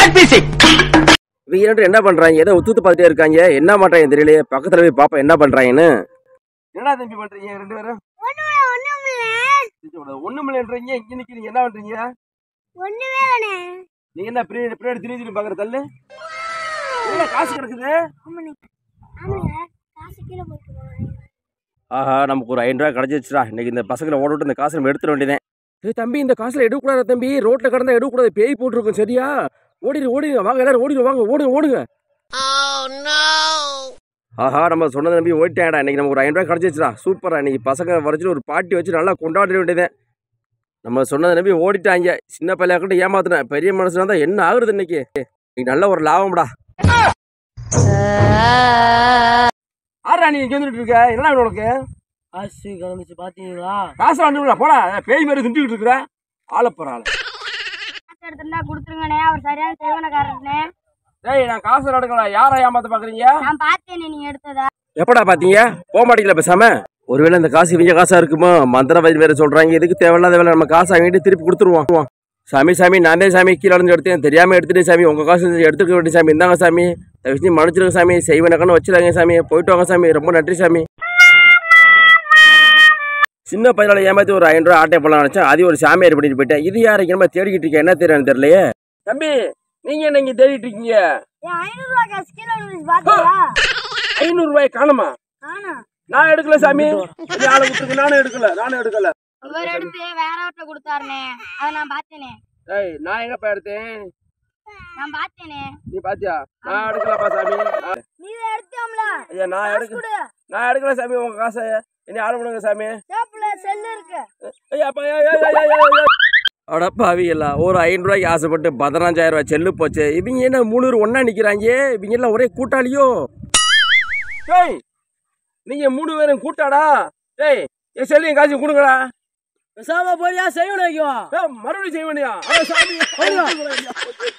இவங்க ரெண்டு என்ன பண்றாங்க ஏதோ உத்து பார்த்துட்டே இருக்காங்க என்ன மாட்டாங்க தெரியலையே பக்கத்துல போய் பாப்பா என்ன பண்றாங்கன்னு என்னடா தம்பி பண்றீங்க ரெண்டு பேரும் ஒண்ணுமில்லன்றீங்க இங்க நிக்கிறீங்க என்ன பண்றீங்க ஒண்ணுமே வேணே நீங்க என்ன பின்னாடி பின்னாடி திணி திணி பாக்குற தள்ளு என்ன காசு கிடக்குது ஆமாண்ணே ஆமாண்ணே காசு கீழே போட்டுருவாங்க ஆஹா நமக்கு ஒரு ஐநூறு ரூபாய் கிடைச்சிச்சுடா இன்னைக்கு இந்த பசங்களை ஓட விட்டு இந்த காசை நம்ம எடுத்துட வேண்டியதேன் ஏய் தம்பி இந்த காசுல எடுக்கக்கூடாது தம்பி ரோட்ல கடந்தா எடுக்கக்கூடாது பேய் போட்டுருக்கும் சரியா ஓடிடு ஓடிடு வாங்க எல்லாரும் ஓடிடு வாங்க ஓடுங்க ஓடுங்க ஆஹா நம்ம சொன்னதை நம்பி ஓடிட்டேன்டா இன்னைக்கு நமக்கு ஒரு ஐநூறு ரூபாய் கிடைச்சிச்சுடா சூப்பரா இன்னைக்கு பசங்க வரைச்சு ஒரு பாட்டி வச்சு நல்லா கொண்டாட வேண்டியதேன் நம்ம சொன்னதை நம்பி ஓடிட்டாங்க சின்ன பையன் கிட்ட ஏமாத்துனேன் பெரிய மனுஷனா தான் என்ன ஆகுறது இன்னைக்கு இன்னைக்கு நல்ல ஒரு லாபம்டா ஆறா நீ இங்க வந்துட்டு இருக்க என்ன வேணும் உனக்கு காசு கிளம்பிச்சு பாத்தீங்களா காசு வாங்கிட்டு போடா பேய் மாதிரி சுண்டிக்கிட்டு இருக்கிற ஆளப்போற ஆளு காசு எடுத்துருந்தா கொடுத்துருங்கண்ணே அவர் சரியான சேவனக்காரண்ணே டேய் நான் காசு நடக்கல யாரை ஏமாத்த பாக்குறீங்க நான் பார்த்தேனே நீங்க எடுத்ததா எப்படா பாத்தீங்க போக மாட்டீங்களா பேசாம ஒருவேளை இந்த காசு இவங்க காசா இருக்குமோ மந்திரவாதி வேற சொல்றாங்க எதுக்கு தேவையில்லாத வேலை நம்ம காசு வாங்கிட்டு திருப்பி கொடுத்துருவோம் சாமி சாமி நான் தான் சாமி கீழே அடைஞ்சு எடுத்தேன் தெரியாம எடுத்துட்டு சாமி உங்க காசு எடுத்துக்க வேண்டிய சாமி இந்தாங்க சாமி தயவுசெஞ்சு மன்னிச்சிருங்க சாமி செய்வனக்கன்னு வச்சிருங்க சாமி போயிட்டு வாங்க சாமி ரொம்ப நன்றி சாமி சின்ன பையனால ஏமாத்தி ஒரு ஐநூறு ரூபா ஆட்டை போலாம் நினைச்சேன் அது ஒரு சாமியார் பண்ணிட்டு போயிட்டேன் இது யாருக்கு நம்ம தேடிக்கிட்டு இருக்கேன் என்ன தெரியும் தெரியலையே தம்பி நீங்க என்ன இங்க தேடிட்டு இருக்கீங்க ஏன் ஐநூறு ரூபா காசு கீழே விழுந்துச்சு பாத்தீங்களா ஐநூறு ரூபாய் காணுமா ஆனா நான் எடுக்கல சாமி நீ ஆளை விட்டுருக்கு நானும் எடுக்கல நானும் எடுக்கல இவர் எடுத்து வேற ஒருத்த கொடுத்தாருனே அதை நான் பார்த்தேனே ஏய் நான் எங்கப்பா எடுத்தேன் நான் பார்த்தேனே நீ பாத்தியா நான் எடுக்கலப்பா சாமி நான்- நீ எடுத்தியோம்ல ஐயா நான் எடுக்க கொடு நான் எடுக்கல சாமி உங்க காசை என்ன ஆள் பண்ணுங்க சாமி சேப்புல செல்லு இருக்கு ஐயா அப்பா, ஐயா, ஐயா, ஐயா, ஐயா, ஐயா. அடப்பாவி எல்லாம் ஒரு ஐநூறு ரூபாய்க்கு ஆசைப்பட்டு பதினஞ்சாயிரம் ரூபாய் செல்லு போச்சு இவங்க என்ன மூணு பேர் ஒண்ணா நிக்கிறாங்க இவங்க எல்லாம் ஒரே கூட்டாளியோ டேய் நீங்க மூணு பேரும் கூட்டாடா டேய் என் செல்லு என் காசு கொடுங்கடா பேசாம போறியா செய்வன வைக்கும் ஏய், மறுபடியும் செய்ய வேண்டியா அட சாமி